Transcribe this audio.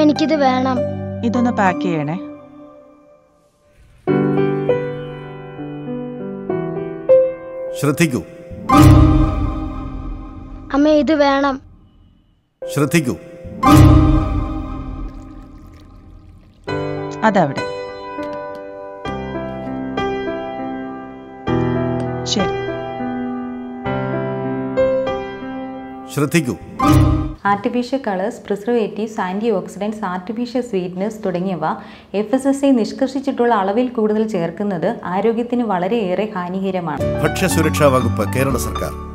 എനിക്കിത് വേണം ഇതൊന്ന് പാക്ക് ചെയ്യണേ ശ്രദ്ധിക്കൂ അമ്മ ഇത് വേണം ശ്രദ്ധിക്കൂ അതവിടെ ശരി ശ്രദ്ധിക്കൂ artificial colours preservatives antioxidants artificial sweetness തുടങ്ങിയവ എഫ് എസ് എസ് ഐ നിഷ്കർഷിച്ചിട്ടുള്ള അളവിൽ കൂടുതൽ ചേർക്കുന്നത് ആരോഗ്യത്തിന് വളരെയേറെ ഹാനികരമാണ് ഭക്ഷ്യസുരക്ഷാ വകുപ്പ് കേരള സർക്കാർ